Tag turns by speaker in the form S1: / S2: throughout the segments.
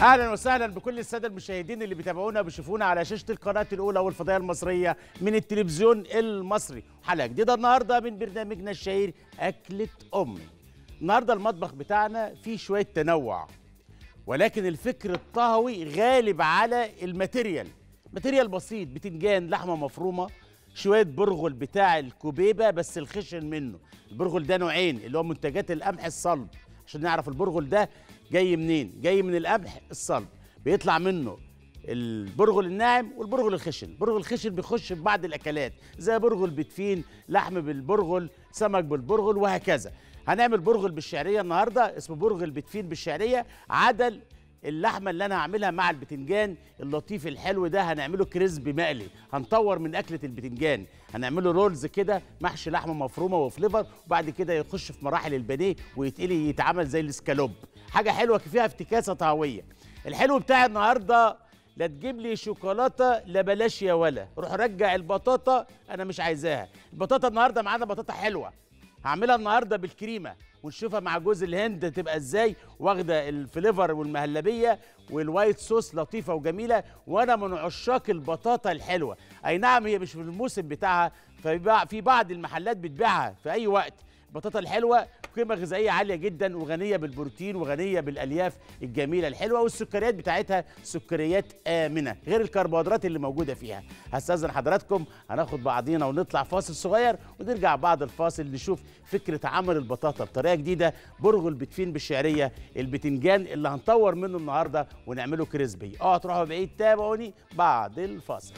S1: اهلا وسهلا بكل الساده المشاهدين اللي بيتابعونا وبيشوفونا على شاشه القناه الاولى والفضائيه المصريه من التلفزيون المصري حلقه جديده النهارده من برنامجنا الشهير اكله امي النهارده المطبخ بتاعنا فيه شويه تنوع ولكن الفكر الطهوي غالب على الماتيريال ماتيريال بسيط بتنجان لحمه مفرومه شويه برغل بتاع الكوبيبه بس الخشن منه البرغل ده نوعين اللي هو منتجات القمح الصلب عشان نعرف البرغل ده جاي منين جاي من القمح الصلب بيطلع منه البرغل الناعم والبرغل الخشن البرغل الخشن بيخش في بعض الاكلات زي برغل بتفين لحم بالبرغل سمك بالبرغل وهكذا هنعمل برغل بالشعريه النهارده اسمه برغل بتفين بالشعريه عدل اللحمه اللي انا هعملها مع البتنجان اللطيف الحلو ده هنعمله كريسبي مقلي هنطور من اكله البتنجان هنعمله رولز كده محشي لحمه مفرومه وفليفر وبعد كده يخش في مراحل البانيه ويتقلي يتعمل زي الاسكالوب حاجه حلوه فيها افتكاسه طهويه الحلو بتاع النهارده لا تجيب لي شوكولاته لا بلاش يا ولا روح رجع البطاطا انا مش عايزاها البطاطا النهارده معانا بطاطا حلوه هعملها النهارده بالكريمه ونشوفها مع جوز الهند تبقى ازاي واخده الفليفر والمهلبيه والوايت صوص لطيفه وجميله وانا من عشاق البطاطا الحلوه اي نعم هي مش في الموسم بتاعها ففي بعض المحلات بتبيعها في اي وقت البطاطا الحلوه قيمه غذائيه عاليه جدا وغنيه بالبروتين وغنيه بالالياف الجميله الحلوه والسكريات بتاعتها سكريات امنه غير الكربوهيدرات اللي موجوده فيها هستاذن حضراتكم هناخد بعضينا ونطلع فاصل صغير ونرجع بعد الفاصل نشوف فكره عمل البطاطا بطريقه جديده برغل بتفين بالشعريه البتنجان اللي هنطور منه النهارده ونعمله كريسبي اوعوا تروحوا بعيد تابعوني بعد الفاصل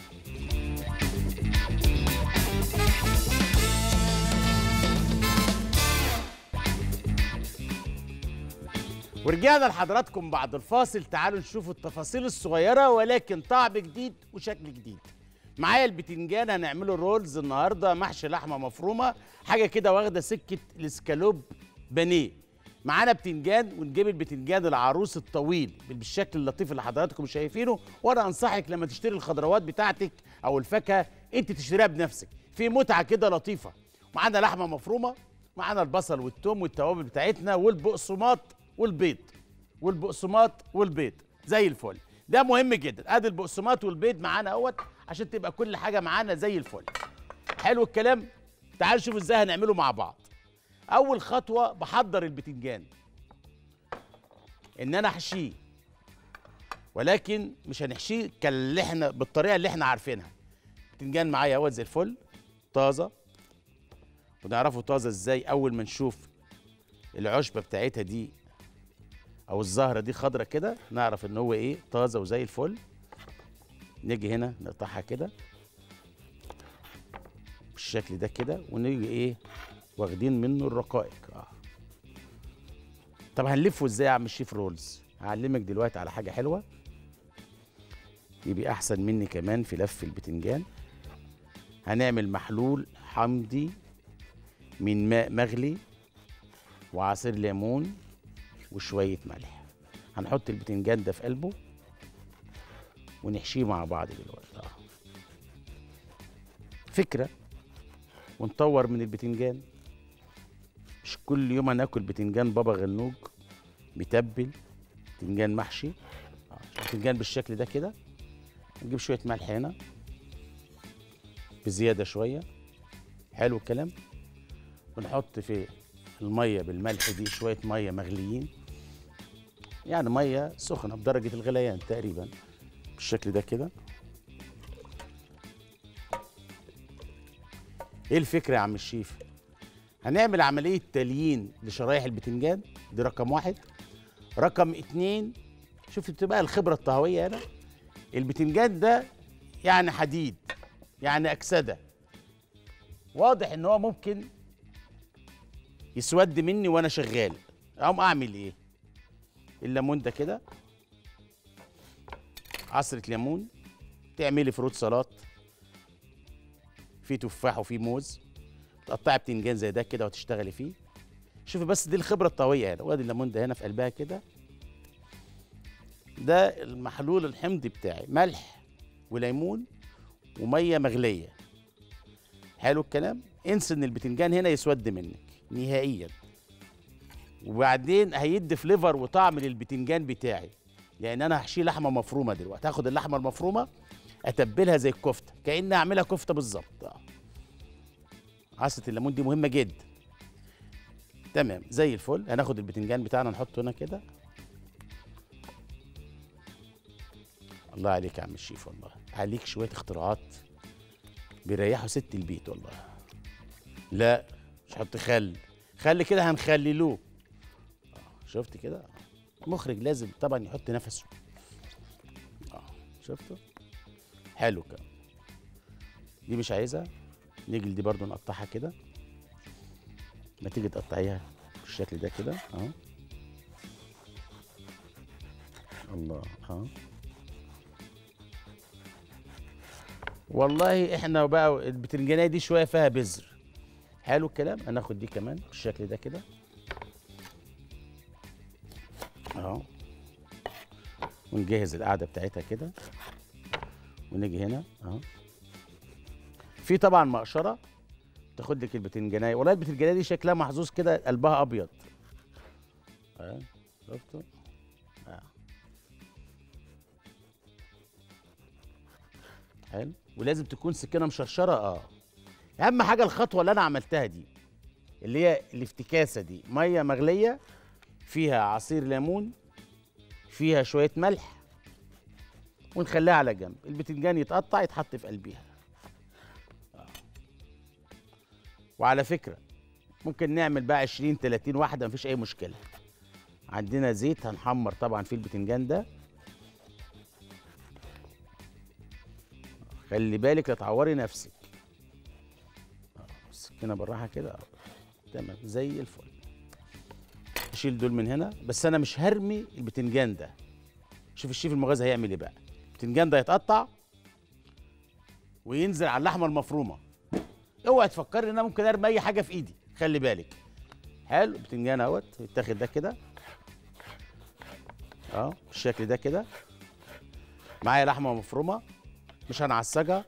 S1: ورجعنا لحضراتكم بعد الفاصل تعالوا نشوف التفاصيل الصغيرة ولكن طعم جديد وشكل جديد معايا البتنجان هنعمله رولز النهارده محشي لحمه مفرومه حاجه كده واخده سكه الاسكالوب بانيه معانا بتنجان ونجيب البتنجان العروس الطويل بالشكل اللطيف اللي حضراتكم شايفينه وانا انصحك لما تشتري الخضروات بتاعتك او الفاكهه انت تشتريها بنفسك في متعه كده لطيفه معانا لحمه مفرومه معانا البصل والثوم والتوابل بتاعتنا والبقسماط والبيض والبقسماط والبيض زي الفل ده مهم جدا ادي البقسماط والبيض معانا اهوت عشان تبقى كل حاجه معانا زي الفل حلو الكلام تعالوا نشوف ازاي هنعمله مع بعض اول خطوه بحضر البتنجان ان انا احشيه ولكن مش هنحشيه كاللي احنا بالطريقه اللي احنا عارفينها البتنجان معايا اهوت زي الفل طازه ونعرفه طازه ازاي اول ما نشوف العشبه بتاعتها دي او الزهره دي خضره كده نعرف ان هو ايه طازه وزي الفل نيجي هنا نقطعها كده بالشكل ده كده ونيجي ايه واخدين منه الرقائق اه طب هنلفه ازاي يا عم الشيف رولز هعلمك دلوقتي على حاجه حلوه يبقى احسن مني كمان في لف البتنجان هنعمل محلول حمضي من ماء مغلي وعصير ليمون وشويه ملح هنحط البتنجان ده في قلبه ونحشيه مع بعض دلوقتي اه فكره ونطور من البتنجان مش كل يوم هناكل بتنجان بابا غنوج متبل بتنجان محشي آه. بتنجان بالشكل ده كده نجيب شويه ملح هنا بزياده شويه حلو الكلام ونحط في الميه بالملح دي شويه ميه مغليين يعني ميه سخنه بدرجه الغليان تقريبا بالشكل ده كده ايه الفكره يا عم الشيف هنعمل عمليه تليين لشرايح البتنجان دي رقم واحد رقم اتنين شوف بقى الخبره الطهويه هنا البتنجان ده يعني حديد يعني اكسده واضح ان هو ممكن يسود مني وانا شغال اقوم اعمل ايه الليمون ده كده عصره ليمون تعملي فروت سلطات في تفاح وفي موز تقطعي بتنجان زي ده كده وتشتغلي فيه شوفي بس دي الخبره الطهويه هنا وادي الليمون ده هنا في قلبها كده ده المحلول الحمضي بتاعي ملح وليمون وميه مغليه حلو الكلام انسى ان البتنجان هنا يسود منك نهائيا وبعدين هيدي فليفر وطعم للبتنجان بتاعي لان انا هحشيه لحمه مفرومه دلوقتي هاخد اللحمه المفرومه اتبلها زي الكفته كاني اعملها كفته بالظبط آه. عصره الليمون دي مهمه جدا تمام زي الفل هناخد البتنجان بتاعنا نحطه هنا كده الله عليك يا عم الشيف والله عليك شويه اختراعات بيريحوا ست البيت والله لا مش هحط خل خل كده هنخللوه آه، شفت كده المخرج لازم طبعا يحط نفسه اه شفتوا حلو كده دي مش عايزها نجل دي برضو نقطعها كده ما تيجي تقطعيها بالشكل ده كده اهو الله اه والله احنا بقى البتنجانيه دي شويه فيها بذر حلو الكلام هناخد دي كمان بالشكل ده كده اهو ونجهز القعده بتاعتها كده ونيجي هنا اهو في طبعا مقشره تاخد لك البتنجانيه والله البتنجانيه دي شكلها محظوظ كده قلبها ابيض اه شفتوا اه حلو ولازم تكون سكينه مشرشره اه اهم حاجه الخطوه اللي انا عملتها دي اللي هي الافتكاسه دي ميه مغليه فيها عصير ليمون فيها شويه ملح ونخليها على جنب البتنجان يتقطع يتحط في قلبيها آه. وعلى فكره ممكن نعمل بقى 20 30 واحده مفيش اي مشكله عندنا زيت هنحمر طبعا في البتنجان ده خلي بالك لا تعوري نفسك آه، السكينه بالراحه كده آه. تمام زي الفل اشيل دول من هنا بس انا مش هرمي البتنجان ده شوف الشيف المغازي هيعمل ايه بقى البتنجان ده يتقطع وينزل على اللحمه المفرومه اوعي تفكري ان انا ممكن ارمي اي حاجه في ايدي خلي بالك حلو البتنجان اهوت يتاخد ده كده اه بالشكل ده كده معايا لحمه مفرومه مش هنعسجها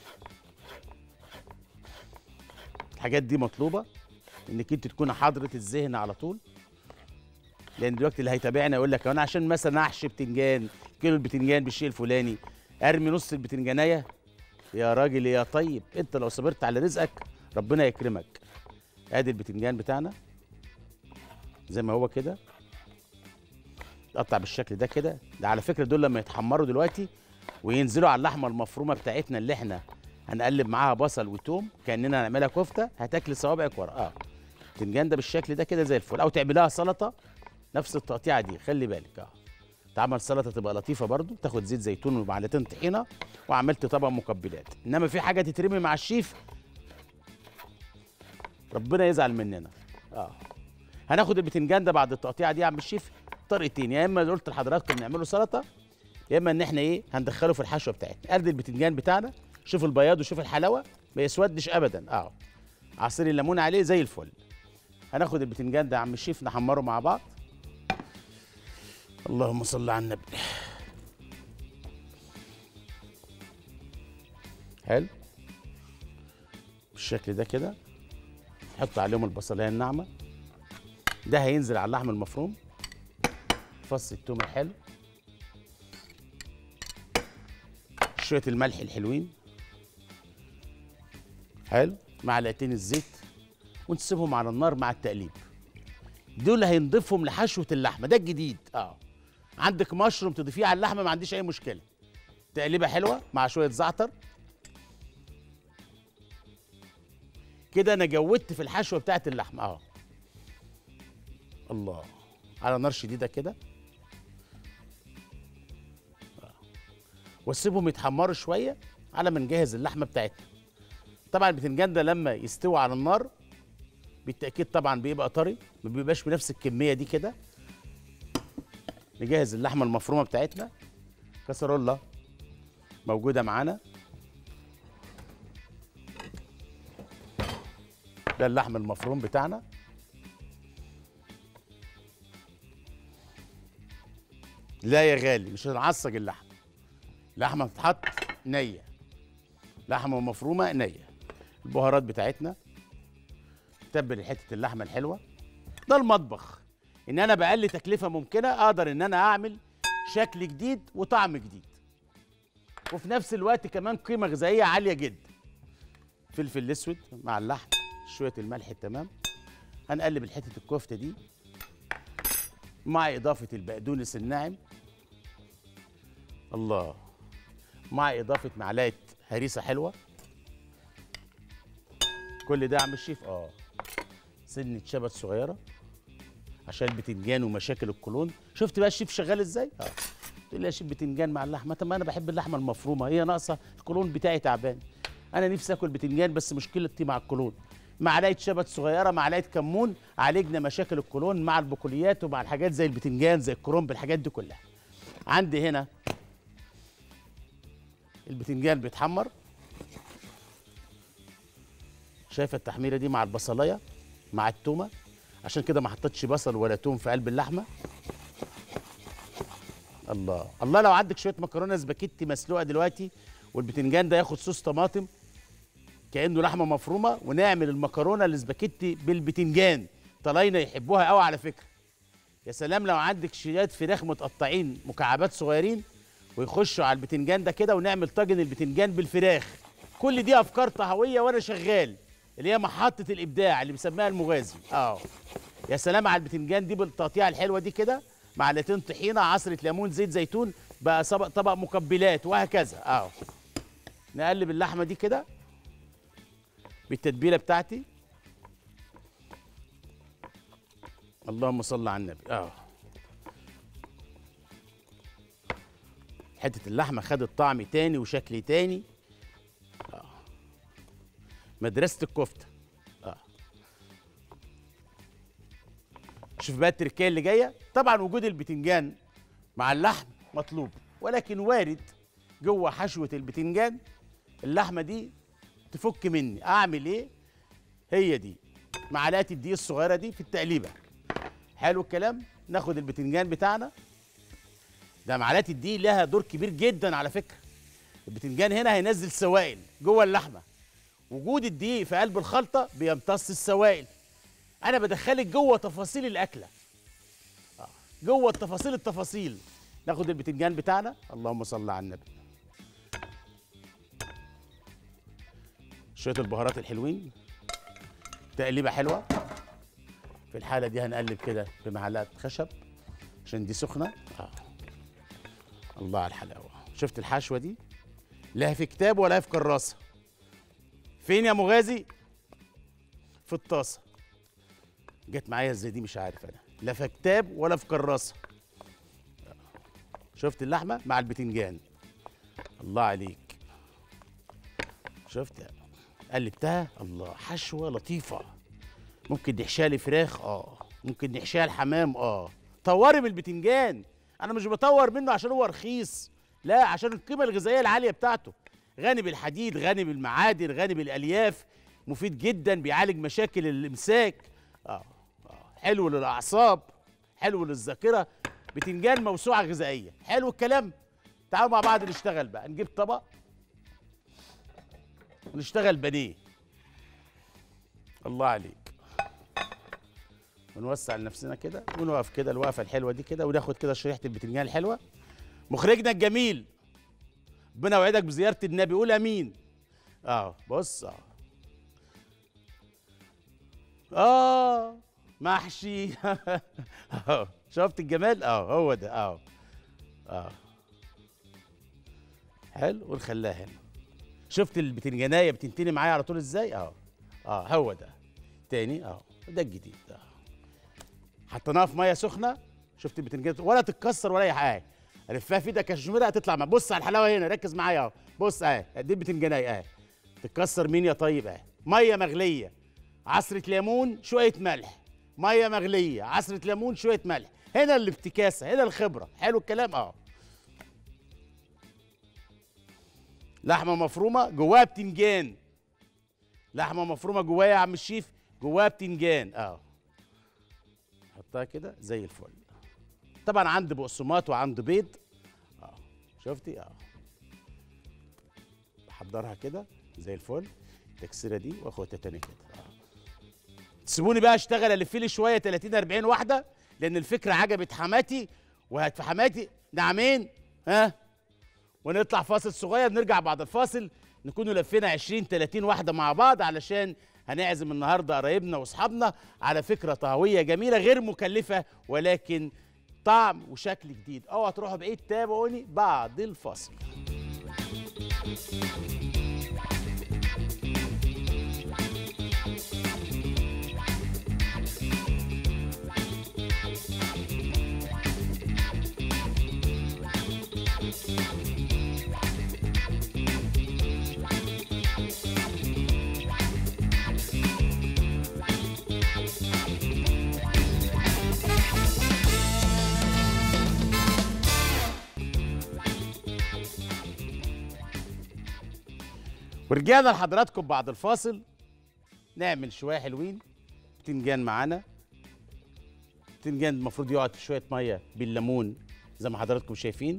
S1: الحاجات دي مطلوبه انك انت تكون حاضره الذهن على طول لان دلوقتي اللي هيتابعنا يقول لك انا عشان مثلا احشي بتنجان كيلو البتنجان بالشيء الفلاني ارمي نص البتنجانيه يا راجل يا طيب انت لو صبرت على رزقك ربنا يكرمك ادي البتنجان بتاعنا زي ما هو كده تقطع بالشكل ده كده ده على فكره دول لما يتحمروا دلوقتي وينزلوا على اللحمه المفرومه بتاعتنا اللي احنا هنقلب معاها بصل وتوم كاننا هنعملها كفته هتاكل صوابعك ورا اه البتنجان ده بالشكل ده كده زي الفل او تعملها سلطه نفس التقطيعه دي خلي بالك اه تعمل سلطه تبقى لطيفه برضو تاخد زيت زيتون ومعلقتين طحينه وعملت طبق مقبلات انما في حاجه تترمي مع الشيف ربنا يزعل مننا اه هناخد البتنجان ده بعد التقطيعه دي يا عم الشيف طريقتين يا اما قلت لحضراتكم نعمله سلطه يا اما ان احنا ايه هندخله في الحشوه بتاعتنا قرد البتنجان بتاعنا شوف البياض وشوف الحلاوه ما يسودش ابدا اه عصير الليمون عليه زي الفل هناخد البتنجان ده يا عم الشيف نحمره مع بعض اللهم صل على النبي حلو بالشكل ده كده نحط عليهم البصلايه الناعمه ده هينزل على اللحم المفروم فص التوم الحلو شويه الملح الحلوين حلو معلقتين الزيت ونسيبهم على النار مع التقليب دول هينضيفهم لحشوه اللحمه ده الجديد اه عندك مشروم تضيفيه على اللحمه ما عنديش اي مشكله تقليبه حلوه مع شويه زعتر كده انا جودت في الحشوه بتاعت اللحمه اهو الله على نار شديده كده آه. واسيبهم يتحمروا شويه على ما نجهز اللحمه بتاعتنا طبعا البتنجان ده لما يستوي على النار بالتاكيد طبعا بيبقى طري ما بيبقاش بنفس الكميه دي كده نجهز اللحمه المفرومه بتاعتنا كسرولة موجوده معانا ده اللحم المفروم بتاعنا لا يا غالي مش هنعصج اللحم لحمه تتحط نيه لحمه مفرومه نيه البهارات بتاعتنا تبل حته اللحمه الحلوه ده المطبخ ان انا باقل تكلفه ممكنه اقدر ان انا اعمل شكل جديد وطعم جديد وفي نفس الوقت كمان قيمه غذائيه عاليه جدا فلفل الاسود مع اللحم شويه الملح التمام هنقلب الحته الكفته دي مع اضافه البقدونس الناعم الله مع اضافه معلقه هريسه حلوه كل ده يا عم الشيف اه سنه شبت صغيره عشان البتنجان ومشاكل القولون شفت بقى الشيف شغال ازاي اه تقول لي يا شيف بتنجان مع اللحمه طب ما انا بحب اللحمه المفرومه هي ناقصه القولون بتاعي تعبان انا نفسي اكل بتنجان بس مشكلتي مع القولون معلقه شبت صغيره معلقه كمون عالجنا مشاكل القولون مع البقوليات ومع الحاجات زي البتنجان زي الكرنب الحاجات دي كلها عندي هنا البتنجان بيتحمر شايفه التحميره دي مع البصلايه مع التومه عشان كده ما حطيتش بصل ولا توم في قلب اللحمه الله الله لو عندك شويه مكرونه سباكيتي مسلوقه دلوقتي والبتنجان ده ياخد صوص طماطم كانه لحمه مفرومه ونعمل المكرونه السباكيتي بالبتنجان طلاينه يحبوها قوي على فكره يا سلام لو عندك شويه فراخ متقطعين مكعبات صغيرين ويخشوا على البتنجان ده كده ونعمل طاجن البتنجان بالفراخ كل دي افكار طهويه وانا شغال اللي هي محطه الابداع اللي بيسميها المغازي اه يا سلام على البتنجان دي بالتقطيعه الحلوه دي كده معلقتين طحينه عصره ليمون زيت زيتون بقى طبق طبق مقبلات وهكذا اه نقلب اللحمه دي كده بالتتبيله بتاعتي اللهم صل على النبي اه حته اللحمه خدت طعم تاني وشكل تاني اه مدرسه الكفته اه شوف بقى التركيه اللي جايه طبعا وجود البتنجان مع اللحم مطلوب ولكن وارد جوه حشوه البتنجان اللحمه دي تفك مني اعمل ايه هي دي معلقه الدقيق الصغيره دي في التقليبه حلو الكلام ناخد البتنجان بتاعنا ده معلقه الدقيق لها دور كبير جدا على فكره البتنجان هنا هينزل سوائل جوه اللحمه وجود الدقيق في قلب الخلطه بيمتص السوائل انا بدخلك جوه تفاصيل الاكله آه، جوه التفاصيل التفاصيل ناخد البتنجان بتاعنا اللهم صل على النبي شويه البهارات الحلوين تقليبه حلوه في الحاله دي هنقلب كده بمعلقه خشب عشان دي سخنه آه. الله على الحلاوه شفت الحشوه دي لا في كتاب ولا في كراسه فين يا مغازي في الطاسه جت معايا ازاي دي مش عارف انا لا في كتاب ولا في كراسه شفت اللحمه مع البتنجان الله عليك شفت قلبتها الله حشوه لطيفه ممكن نحشيها لفراخ اه ممكن نحشيها لحمام اه طوري من البتنجان انا مش بطور منه عشان هو رخيص لا عشان القيمه الغذائيه العاليه بتاعته غني بالحديد غني بالمعادن غني بالالياف مفيد جدا بيعالج مشاكل الامساك اه, آه. حلو للاعصاب حلو للذاكره بتنجان موسوعه غذائيه حلو الكلام تعالوا مع بعض نشتغل بقى نجيب طبق ونشتغل بانيه الله عليك ونوسع لنفسنا كده ونقف كده الوقفه الحلوه دي كده وناخد كده شريحه البتنجان الحلوه مخرجنا الجميل ربنا يوعدك بزياره النبي قول امين اه بص اه اه محشي اه شفت الجمال اه هو ده اه اه حلو ونخليها هنا شفت البتنجانيه بتنتني معايا على طول ازاي اه اه هو ده تاني اه ده الجديد اه حطيناها في ميه سخنه شفت البتنجان ولا تتكسر ولا اي حاجه الفها في ايدك كشميره هتطلع معاك بص على الحلاوه هنا ركز معايا اهو بص اهي دي البتنجانيه اهي تتكسر مين يا طيب اهي ميه مغليه عصره ليمون شويه ملح ميه مغليه عصره ليمون شويه ملح هنا الافتكاسه هنا الخبره حلو الكلام اه لحمه مفرومه جواها بتنجان لحمه مفرومه جواها يا عم الشيف جواها بتنجان اه حطها كده زي الفل طبعا عندي بقسماط وعندي بيض اه شفتي اه بحضرها كده زي الفل التكسيره دي واخدها تاني كده اه تسيبوني بقى اشتغل الف لي شويه 30 40 واحده لان الفكره عجبت حماتي وهت حماتي نعمين ها ونطلع فاصل صغير نرجع بعد الفاصل نكونوا لفينا 20 30 واحده مع بعض علشان هنعزم النهارده قرايبنا واصحابنا على فكره طهويه جميله غير مكلفه ولكن طعم وشكل جديد اوعى تروحوا بعيد تابعوني بعد الفاصل ورجعنا لحضراتكم بعد الفاصل نعمل شويه حلوين بتنجان معانا بتنجان المفروض يقعد في شويه ميه بالليمون زي ما حضراتكم شايفين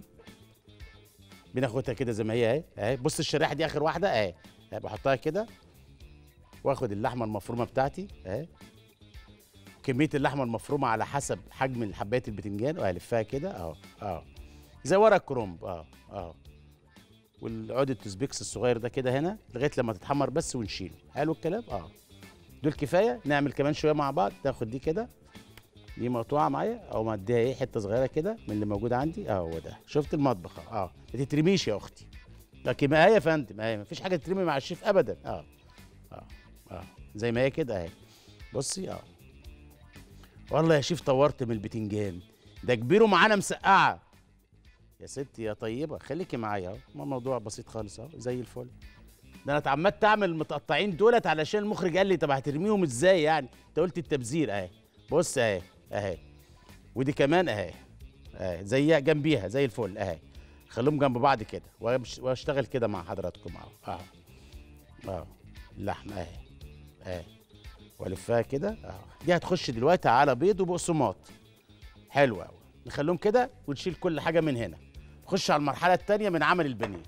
S1: بناخدها كده زي ما هي اهي اهي بص الشريحه دي اخر واحده اهي اهي بحطها كده واخد اللحمه المفرومه بتاعتي اهي كميه اللحمه المفرومه على حسب حجم حبايه البتنجان وهلفها كده اهو اهو زي ورق كرومب اه اه والعود التوزبيكس الصغير ده كده هنا لغايه لما تتحمر بس ونشيله حلو الكلام اه دول كفايه نعمل كمان شويه مع بعض تاخد دي كده دي مقطوعه معايا او مديها ايه حته صغيره كده من اللي موجود عندي اه هو ده شفت المطبخ اه ما تترميش يا اختي لكن ما هي يا فندم اهي ما فيش حاجه تترمي مع الشيف ابدا اه اه اه زي ما هي كده اهي بصي اه والله يا شيف طورت من البتنجان ده كبيره معانا مسقعه يا ستي يا طيبه خليكي معايا اهو ما موضوع بسيط خالص اهو زي الفل ده انا اتعمدت اعمل المتقطعين دولت علشان المخرج قال لي طب هترميهم ازاي يعني انت قلت التبذير اهي بص اهي اهي ودي كمان اهي اهي زيها جنبيها زي الفل اهي خليهم جنب بعض كده وأمش- واشتغل كده مع حضراتكم اهو اهو اهو اللحمه اهي اهي والفها كده اهو دي هتخش دلوقتي على بيض وبقسماط حلو قوي نخليهم كده ونشيل كل حاجه من هنا نخش على المرحله الثانيه من عمل البانيه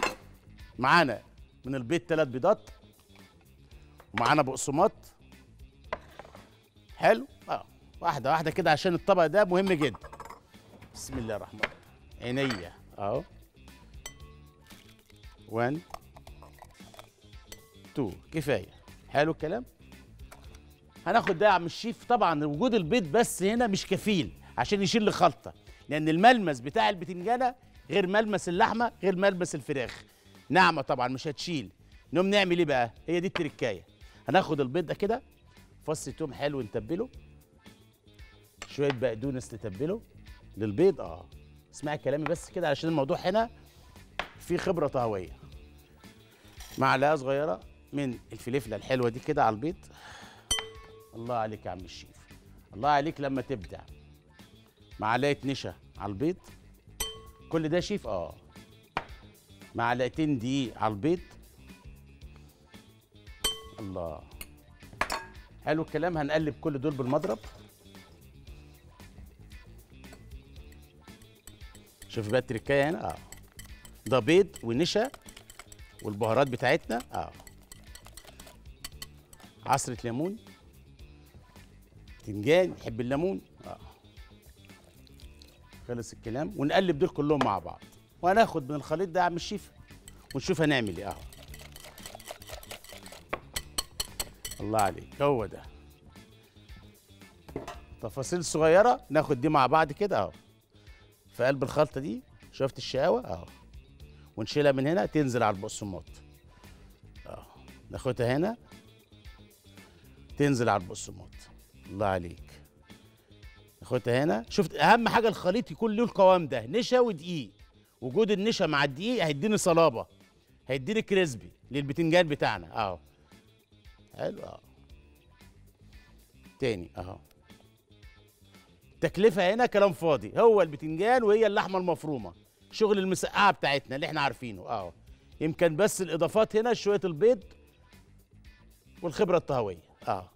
S1: معانا من البيض ثلاث بيضات ومعانا بقسماط حلو اه واحده واحده كده عشان الطبق ده مهم جدا بسم الله الرحمن الرحيم عينيا اهو 1 2 كفايه حلو الكلام هناخد ده يا عم الشيف طبعا وجود البيض بس هنا مش كفيل عشان يشيل لي خلطه لان الملمس بتاع البتنجانه غير ملمس اللحمه غير ملمس الفراخ ناعمه طبعا مش هتشيل نقوم نعمل ايه بقى هي دي التركايه هناخد البيض ده كده فص توم حلو نتبله شويه بقدونس نتبله للبيض اه اسمعي كلامي بس كده علشان الموضوع هنا فيه خبره طهويه معلقه صغيره من الفلفله الحلوه دي كده على البيض الله عليك يا عم الشيف الله عليك لما تبدع معلقه نشا على البيض كل ده شيف اه معلقتين دقيق على البيض الله حلو الكلام هنقلب كل دول بالمضرب شوف بقى التركايه هنا اه ده بيض ونشا والبهارات بتاعتنا اه عصرة ليمون تنجان يحب الليمون اه خلص الكلام ونقلب دول كلهم مع بعض وهناخد من الخليط ده يا عم الشيف ونشوف هنعمل ايه اهو الله عليك هو ده تفاصيل صغيرة ناخد دي مع بعض كده اهو في قلب الخلطة دي شفت الشقاوة اهو ونشيلها من هنا تنزل على البقسماط اهو ناخدها هنا تنزل على البقسماط الله عليك ناخدها هنا شفت اهم حاجة الخليط يكون له القوام ده نشا ودقيق وجود النشا مع الدقيق هيديني صلابة هيديني كريسبي للبتنجان بتاعنا اهو حلو اهو تاني اهو تكلفة هنا كلام فاضي هو البتنجان وهي اللحمة المفرومة شغل المسقعة بتاعتنا اللي احنا عارفينه اهو يمكن بس الاضافات هنا شوية البيض والخبرة الطهوية اه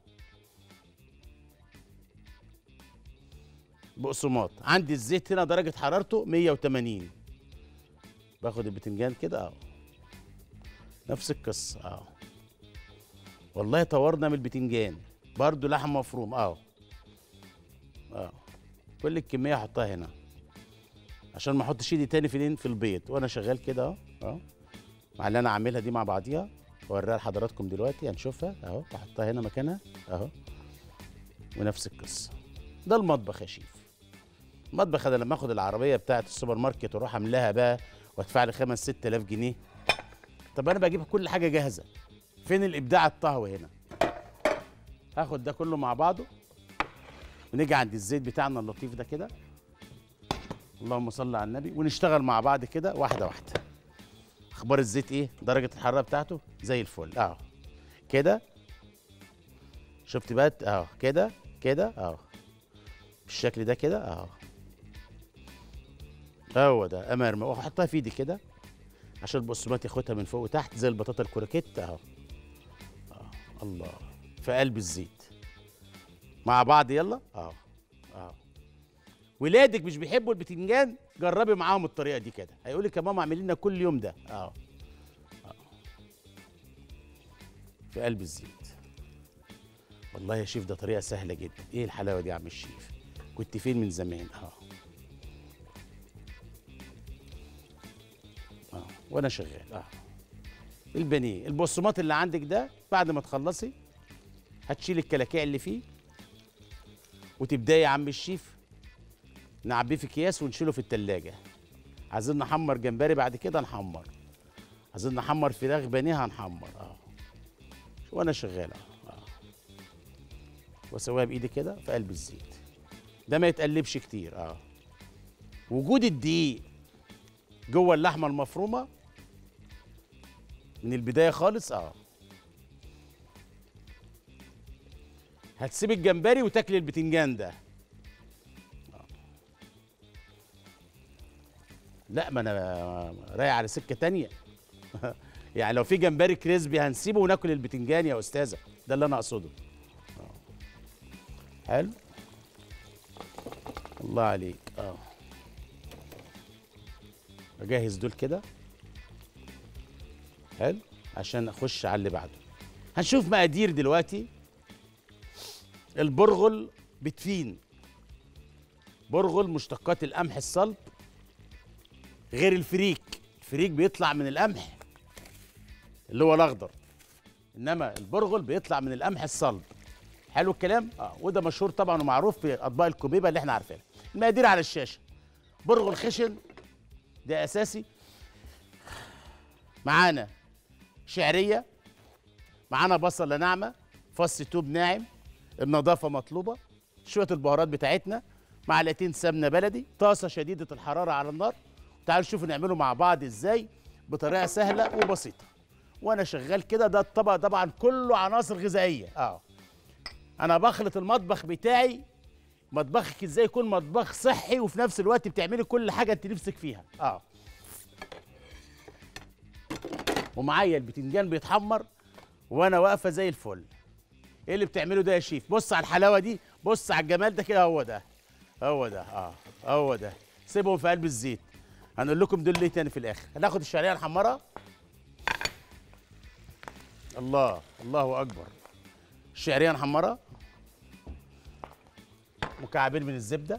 S1: بقسماط عندي الزيت هنا درجة حرارته 180 باخد البتنجان كده اهو نفس القصة اهو والله طورنا من البتنجان برضو لحم مفروم اهو اه كل الكميه احطها هنا عشان ما احطش ايدي تاني فين في البيض وانا شغال كده اهو اهو مع اللي انا عاملها دي مع بعضيها اوريها لحضراتكم دلوقتي هنشوفها اهو بحطها هنا مكانها اهو ونفس القصه ده المطبخ يا شيف المطبخ انا لما اخد العربيه بتاعه السوبر ماركت واروح املاها بقى وادفع لي 5 6000 جنيه طب انا بجيب كل حاجه جاهزه فين الابداع الطهوي هنا هاخد ده كله مع بعضه ونيجي عند الزيت بتاعنا اللطيف ده كده اللهم صل على النبي ونشتغل مع بعض كده واحده واحده اخبار الزيت ايه درجه الحراره بتاعته زي الفل اهو كده شفت بقى اهو كده كده اهو بالشكل ده كده اهو هو ده امرمى واحطها في ايدي كده عشان البقسماط ياخدها من فوق وتحت زي البطاطا الكروكيت اهو آه. الله في قلب الزيت مع بعض يلا اهو اهو ولادك مش بيحبوا البتنجان جربي معاهم الطريقه دي كده هيقول لك يا ماما اعملي لنا كل يوم ده اهو أهو. في قلب الزيت والله يا شيف ده طريقه سهله جدا ايه الحلاوه دي يا عم الشيف كنت فين من زمان اه اه وانا شغال اه البانيه البصمات اللي عندك ده بعد ما تخلصي هتشيل الكلاكيع اللي فيه وتبداي يا عم الشيف نعبيه في اكياس ونشيله في التلاجة عايزين نحمر جمبري بعد كده نحمر عايزين نحمر فراخ بانيه هنحمر اه وانا شغال اه آه. واسويها بايدي كده في قلب الزيت ده ما يتقلبش كتير اه وجود الدقيق جوه اللحمه المفرومه من البدايه خالص اه هتسيب الجمبري وتاكل البتنجان ده آه. لا ما انا رايح على سكه تانية يعني لو في جمبري كريسبي هنسيبه وناكل البتنجان يا استاذه ده اللي انا اقصده آه. حلو الله عليك اه اجهز دول كده حلو عشان اخش على اللي بعده هنشوف مقادير دلوقتي البرغل بتفين برغل مشتقات القمح الصلب غير الفريك الفريك بيطلع من القمح اللي هو الاخضر انما البرغل بيطلع من القمح الصلب حلو الكلام اه وده مشهور طبعا ومعروف في اطباق الكوبيبه اللي احنا عارفينها المقادير على الشاشه برغل خشن ده اساسي معانا شعريه معانا بصله ناعمه فص توب ناعم النظافه مطلوبه شويه البهارات بتاعتنا معلقتين سمنه بلدي طاسه شديده الحراره على النار تعالوا نشوف نعمله مع بعض ازاي بطريقه سهله وبسيطه وانا شغال كده ده الطبق طبعا كله عناصر غذائيه اه انا بخلط المطبخ بتاعي مطبخك ازاي يكون مطبخ صحي وفي نفس الوقت بتعملي كل حاجه انت نفسك فيها اه ومعايا البتنجان بيتحمر وانا واقفه زي الفل ايه اللي بتعمله ده يا شيف بص على الحلاوه دي بص على الجمال ده كده هو ده هو ده اه هو ده سيبهم في قلب الزيت هنقول لكم دول ليه تاني في الاخر هناخد الشعريه نحمرها الله الله اكبر الشعريه نحمرها مكعبين من الزبده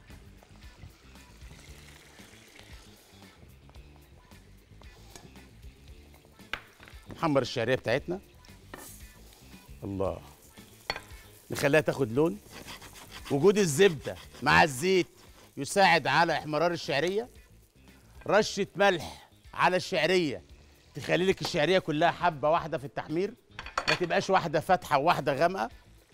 S1: نحمر الشعريه بتاعتنا الله نخليها تاخد لون وجود الزبده مع الزيت يساعد على احمرار الشعريه رشه ملح على الشعريه تخلي لك الشعريه كلها حبه واحده في التحمير ما تبقاش واحده فاتحه وواحده غامقه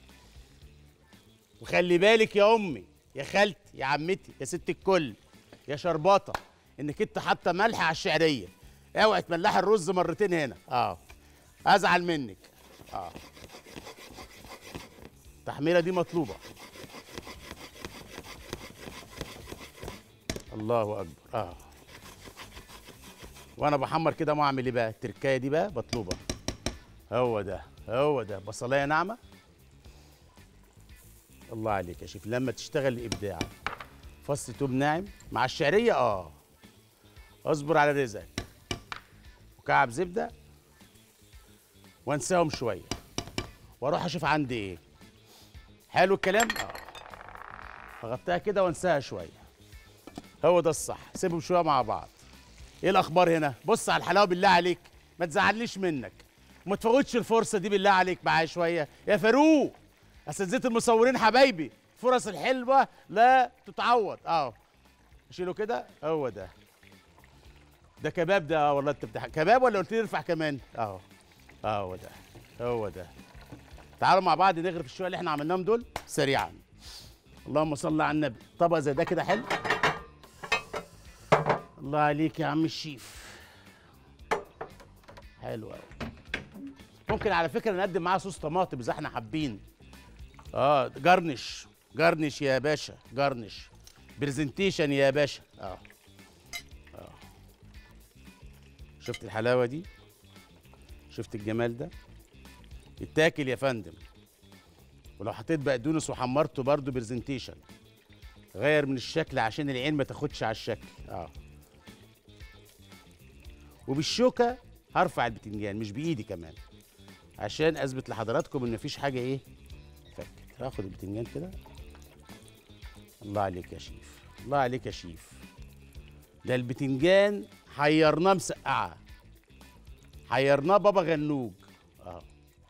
S1: وخلي بالك يا امي يا خالتي يا عمتي يا ست الكل يا شرباطه انك انت حاطه ملح على الشعريه اوعي تملحي الرز مرتين هنا اه ازعل منك اه التحميره دي مطلوبه الله اكبر اه وانا بحمر كده ما اعمل ايه بقى التركايه دي بقى مطلوبه هو ده هو ده بصلايه ناعمه الله عليك يا شيف لما تشتغل الابداع فص توم ناعم مع الشعريه اه اصبر على رزقك وكعب زبده وانساهم شويه واروح اشوف عندي ايه حلو الكلام اه اغطيها كده وانساها شويه هو ده الصح سيبهم شويه مع بعض ايه الاخبار هنا بص على الحلاوه بالله عليك ما تزعلنيش منك وما تفوتش الفرصه دي بالله عليك معايا شويه يا فاروق اساتذه المصورين حبايبي الفرص الحلوه لا تتعوض اه اشيله كده هو ده ده كباب ده اه والله انت بتح... كباب ولا قلت لي ارفع كمان اهو هو ده هو ده تعالوا مع بعض نغرف الشويه اللي احنا عملناهم دول سريعا اللهم صل على النبي طبق زي ده كده حلو الله عليك يا عم الشيف حلو قوي ممكن على فكره نقدم معاه صوص طماطم اذا احنا حابين اه جرنش جرنش يا باشا جرنش برزنتيشن يا باشا اه اه شفت الحلاوه دي شفت الجمال ده يتاكل يا فندم ولو حطيت بقدونس وحمرته برضو برزنتيشن غير من الشكل عشان العين ما تاخدش على الشكل اه وبالشوكه هرفع البتنجان مش بايدي كمان عشان اثبت لحضراتكم ان مفيش حاجه ايه فكت هاخد البتنجان كده الله عليك يا شيف الله عليك يا شيف ده البتنجان حيرناه مسقعه حيرناه بابا غنوج اه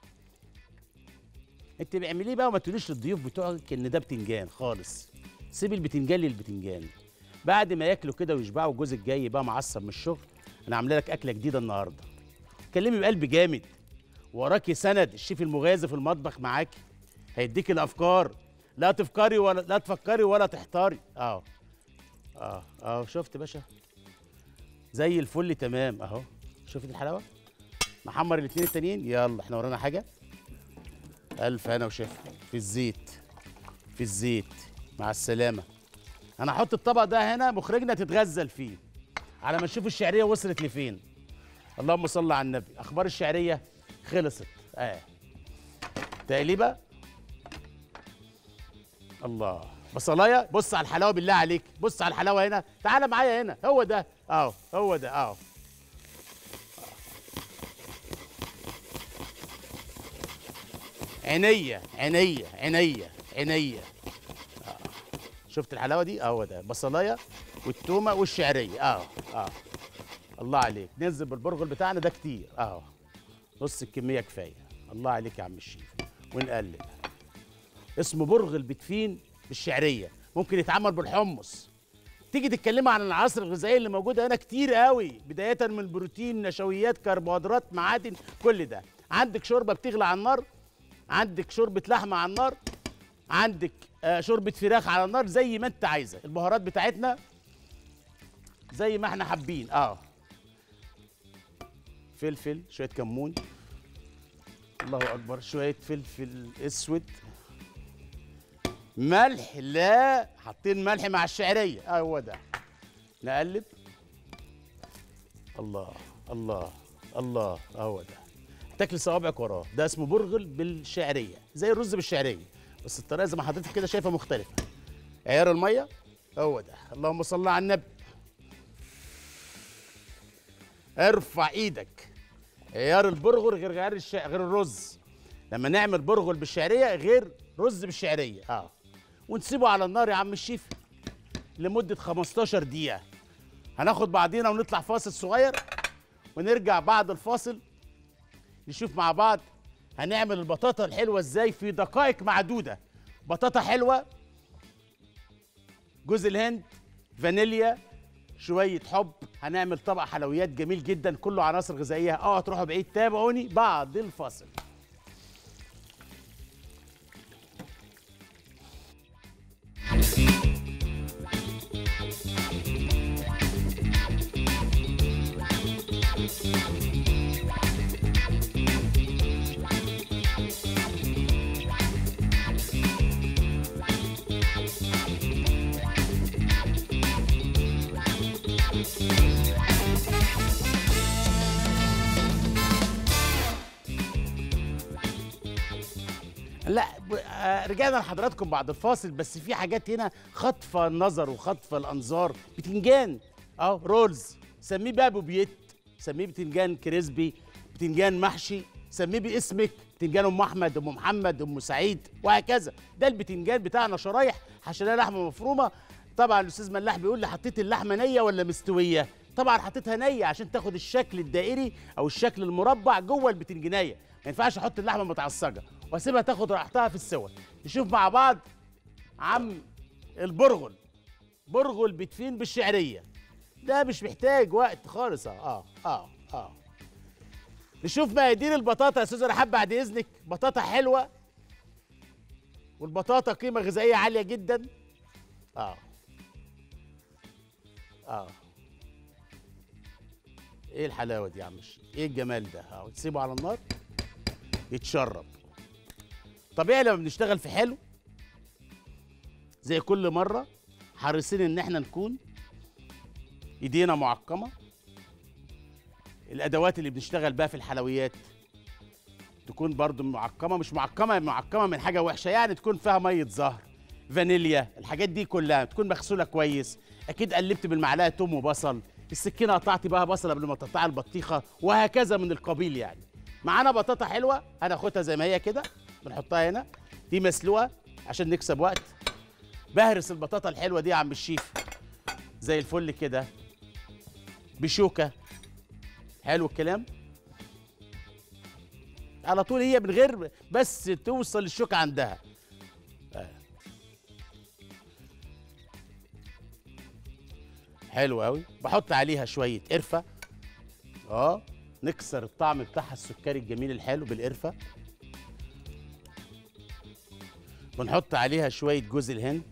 S1: انت بيعمليه بقى وما تقوليش للضيوف بتوعك ان ده بتنجان خالص سيب البتنجان للبتنجان بعد ما ياكلوا كده ويشبعوا الجوز الجاي بقى معصب من الشغل انا عامله لك اكله جديده النهارده كلمي بقلب جامد وراكي سند الشيف المغازي في المطبخ معاكي هيديك الافكار لا تفكري ولا لا تفكري ولا تحتاري اه اه اه شفت باشا زي الفل تمام اهو شفت الحلاوه نحمر الاثنين التانيين يلا احنا ورانا حاجه الف هنا وشفا في الزيت في الزيت مع السلامه انا هحط الطبق ده هنا مخرجنا تتغزل فيه على ما نشوف الشعريه وصلت لفين اللهم صل على النبي اخبار الشعريه خلصت اه تقليبه الله بصلايه بص على الحلاوه بالله عليك بص على الحلاوه هنا تعالى معايا هنا هو ده اهو هو ده اهو عينيا عينيا عينيا عينيا آه. شفت الحلاوه دي اهو ده بصلايه والتومه والشعريه اه اه الله عليك ننزل بالبرغل بتاعنا ده كتير اهو نص الكميه كفايه الله عليك يا عم الشيف ونقلب اسمه برغل بتفين بالشعريه ممكن يتعمل بالحمص تيجي تتكلمي عن العناصر الغذائيه اللي موجوده هنا كتير قوي بدايه من البروتين نشويات كربوهيدرات معادن كل ده عندك شوربه بتغلي على النار عندك شوربه لحمه على النار عندك آه شوربه فراخ على النار زي ما انت عايزه البهارات بتاعتنا زي ما احنا حابين اه فلفل شويه كمون الله اكبر شويه فلفل اسود ملح لا حاطين ملح مع الشعريه اه هو ده نقلب الله الله الله اهو ده تاكل صوابعك وراه ده اسمه برغل بالشعريه زي الرز بالشعريه بس الطريقه زي ما حضرتك كده شايفه مختلفه عيار الميه هو ده اللهم صل على النبي ارفع ايدك عيار البرغل غير غير الشع... غير الرز لما نعمل برغل بالشعريه غير رز بالشعريه اه ونسيبه على النار يا عم الشيف لمده 15 دقيقه هناخد بعضينا ونطلع فاصل صغير ونرجع بعد الفاصل نشوف مع بعض هنعمل البطاطا الحلوه ازاي في دقائق معدوده بطاطا حلوه جوز الهند فانيليا شويه حب هنعمل طبق حلويات جميل جدا كله عناصر غذائيه اوعوا تروحوا بعيد تابعوني بعد الفاصل لا ب- آه، رجعنا لحضراتكم بعد الفاصل بس في حاجات هنا خاطفه النظر وخاطفه الانظار بتنجان اه رولز سميه بقى بوبيت سميه بتنجان كريسبي بتنجان محشي سميه باسمك بتنجان ام احمد ام محمد ام سعيد وهكذا ده البتنجان بتاعنا شرايح حشيناه لحمه مفرومه طبعا الاستاذ ملاح بيقول لي حطيت اللحمه نيه ولا مستويه طبعا حطيتها نيه عشان تاخد الشكل الدائري او الشكل المربع جوه البتنجانيه ما ينفعش احط اللحمه متعصجه واسيبها تاخد راحتها في السوى نشوف مع بعض عم البرغل برغل بتفين بالشعريه ده مش محتاج وقت خالص اه اه اه نشوف مقادير البطاطا يا استاذ رحاب بعد اذنك بطاطا حلوه والبطاطا قيمه غذائيه عاليه جدا اه اه ايه الحلاوه دي يا عم الشيخ ايه الجمال ده اه تسيبه على النار يتشرب طبيعي لما بنشتغل في حلو زي كل مره حريصين ان احنا نكون ايدينا معقمه الادوات اللي بنشتغل بها في الحلويات تكون برضو معقمه مش معقمه معقمه من حاجه وحشه يعني تكون فيها ميه زهر فانيليا الحاجات دي كلها تكون مغسوله كويس اكيد قلبت بالمعلقه توم وبصل السكينه قطعت بها بصل قبل ما تقطع البطيخه وهكذا من القبيل يعني معانا بطاطا حلوه هناخدها زي ما هي كده بنحطها هنا دي مسلوقه عشان نكسب وقت بهرس البطاطا الحلوه دي يا عم الشيف زي الفل كده بشوكه حلو الكلام على طول هي من غير بس توصل الشوكه عندها حلو قوي بحط عليها شويه قرفه اه نكسر الطعم بتاعها السكري الجميل الحلو بالقرفه بنحط عليها شويه جوز الهند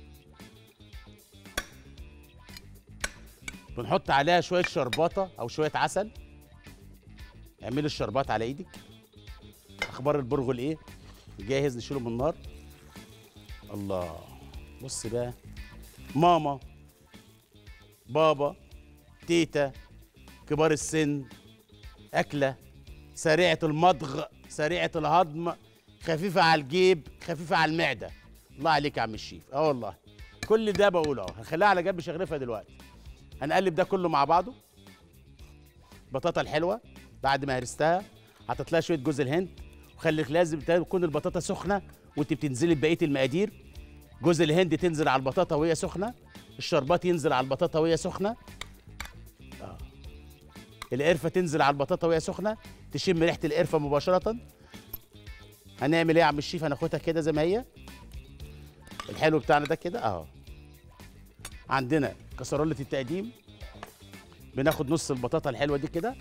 S1: بنحط عليها شويه شرباطه او شويه عسل اعملي الشربات على ايدك اخبار البرغل ايه جاهز نشيله من النار الله بص بقى ماما بابا تيتا كبار السن أكلة سريعة المضغ سريعة الهضم خفيفة على الجيب خفيفة على المعدة الله عليك يا عم الشيف اه والله كل ده بقوله اهو هنخليها على جنب شغرفها دلوقتي هنقلب ده كله مع بعضه البطاطا الحلوة بعد ما هرستها حطيت لها شوية جوز الهند وخليك لازم تكون البطاطا سخنة وانت بتنزلي ببقية المقادير جوز الهند تنزل على البطاطا وهي سخنة الشربات ينزل على البطاطا وهي سخنه آه. القرفه تنزل على البطاطا وهي سخنه تشم ريحه القرفه مباشره هنعمل ايه يا عم الشيف هناخدها كده زي ما هي الحلو بتاعنا ده كده اهو عندنا كسرولة التقديم بناخد نص البطاطا الحلوه دي كده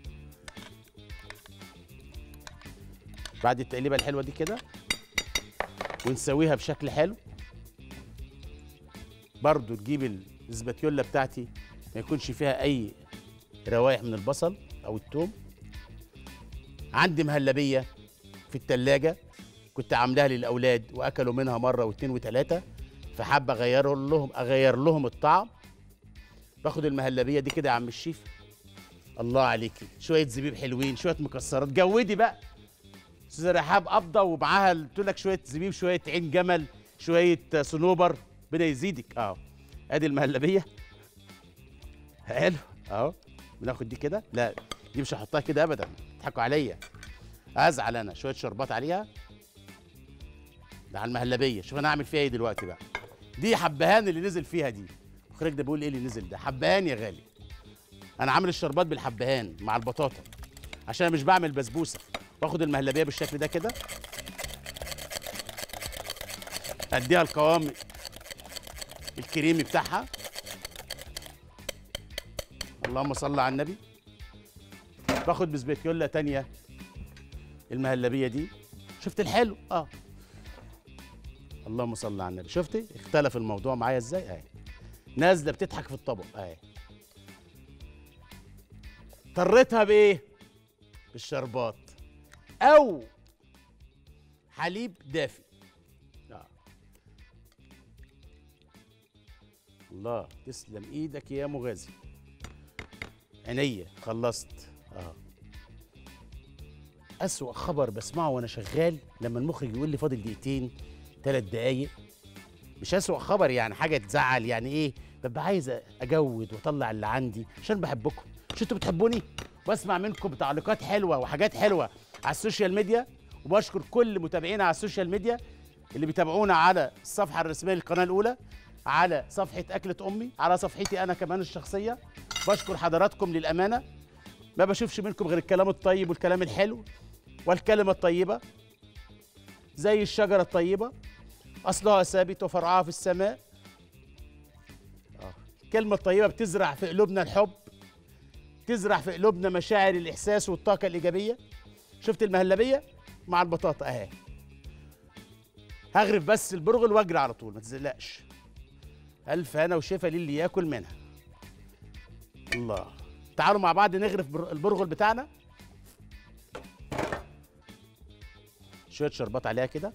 S1: بعد التقليبه الحلوه دي كده ونسويها بشكل حلو برضو تجيب الاسباتيولا بتاعتي ما يكونش فيها اي روايح من البصل او التوم عندي مهلبيه في التلاجة كنت عاملاها للاولاد واكلوا منها مره واثنين وثلاثه فحابه اغير لهم اغير لهم الطعم باخد المهلبيه دي كده يا عم الشيف الله عليكي شويه زبيب حلوين شويه مكسرات جودي بقى استاذه رحاب قبضه ومعاها قلت لك شويه زبيب شويه عين جمل شويه صنوبر ربنا يزيدك اهو ادي المهلبيه حلو اهو بناخد دي كده لا دي مش هحطها كده ابدا تضحكوا عليا ازعل انا شويه شربات عليها ده على المهلبيه شوف انا هعمل فيها ايه دلوقتي بقى دي حبهان اللي نزل فيها دي الخريج ده بيقول ايه اللي نزل ده حبهان يا غالي انا عامل الشربات بالحبهان مع البطاطا عشان انا مش بعمل بسبوسه باخد المهلبيه بالشكل ده كده اديها القوام الكريمي بتاعها اللهم صل على النبي باخد بسبيكيولا تانية المهلبية دي شفت الحلو اه اللهم صل على النبي شفتي اختلف الموضوع معايا ازاي اهي نازله بتضحك في الطبق اهي طريتها بايه بالشربات او حليب دافي آه. الله تسلم ايدك يا مغازي عينيا خلصت اه أسوأ خبر بسمعه وأنا شغال لما المخرج يقول لي فاضل دقيقتين ثلاث دقايق مش أسوأ خبر يعني حاجة تزعل يعني إيه ببقى عايز أجود وأطلع اللي عندي عشان بحبكم مش أنتوا بتحبوني وأسمع منكم تعليقات حلوة وحاجات حلوة على السوشيال ميديا وبشكر كل متابعينا على السوشيال ميديا اللي بيتابعونا على الصفحة الرسمية للقناة الأولى على صفحه اكله امي على صفحتي انا كمان الشخصيه بشكر حضراتكم للامانه ما بشوفش منكم غير الكلام الطيب والكلام الحلو والكلمه الطيبه زي الشجره الطيبه اصلها ثابت وفرعها في السماء آه. الكلمه الطيبه بتزرع في قلوبنا الحب تزرع في قلوبنا مشاعر الاحساس والطاقه الايجابيه شفت المهلبيه مع البطاطا اهي هغرف بس البرغل واجري على طول ما تزلقش الف هنا وشفا للي ياكل منها الله تعالوا مع بعض نغرف بر- البرغل بتاعنا شويه شربات عليها كده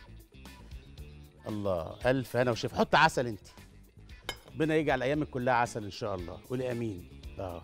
S1: الله الف هنا وشفا حط عسل انت ربنا يجعل ايامك كلها عسل ان شاء الله قولي امين اه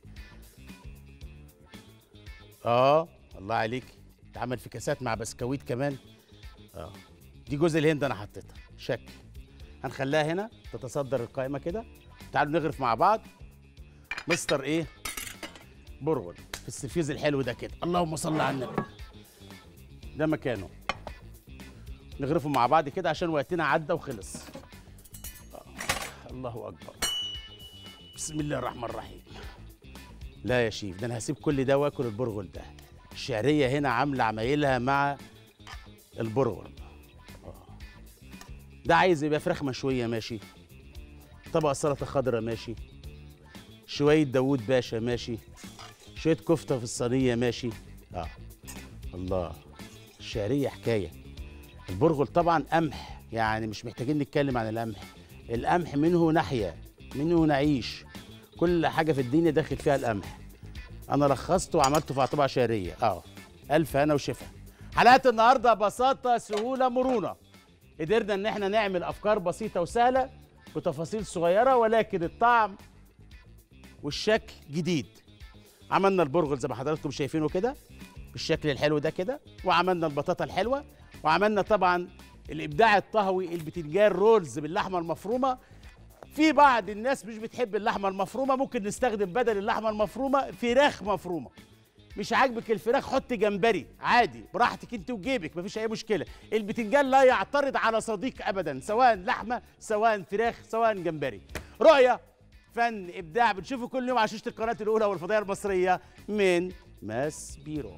S1: اه الله عليك اتعمل في كاسات مع بسكويت كمان اه دي جوز الهند انا حطيتها شكل هنخليها هنا تتصدر القائمه كده تعالوا نغرف مع بعض مستر ايه برغل في السرفيز الحلو ده كده اللهم صل على النبي ده مكانه نغرفه مع بعض كده عشان وقتنا عدى وخلص آه. الله اكبر بسم الله الرحمن الرحيم لا يا شيف ده انا هسيب كل ده واكل البرغل ده الشعريه هنا عامله عمايلها مع البرغل آه. ده عايز يبقى فراخ مشويه ماشي طبق سلطه خضراء ماشي شويه داوود باشا ماشي شويه كفته في الصينيه ماشي اه الله الشعريه حكايه البرغل طبعا قمح يعني مش محتاجين نتكلم عن القمح القمح منه نحيا منه نعيش كل حاجه في الدنيا داخل فيها القمح انا لخصته وعملته في طبق شعريه اه الف هنا وشفا حلقات النهارده بساطه سهوله مرونه قدرنا ان احنا نعمل افكار بسيطه وسهله بتفاصيل صغيره ولكن الطعم والشكل جديد عملنا البرغل زي ما حضراتكم شايفينه كده بالشكل الحلو ده كده وعملنا البطاطا الحلوه وعملنا طبعا الابداع الطهوي البتنجان رولز باللحمه المفرومه في بعض الناس مش بتحب اللحمه المفرومه ممكن نستخدم بدل اللحمه المفرومه فراخ مفرومه مش عاجبك الفراخ حط جمبري عادي براحتك انت وجيبك مفيش اي مشكله البتنجان لا يعترض على صديق ابدا سواء لحمه سواء فراخ سواء جمبري رؤيه فن ابداع بنشوفه كل يوم على شاشه القناه الاولى والفضائيه المصريه من ماس بيرو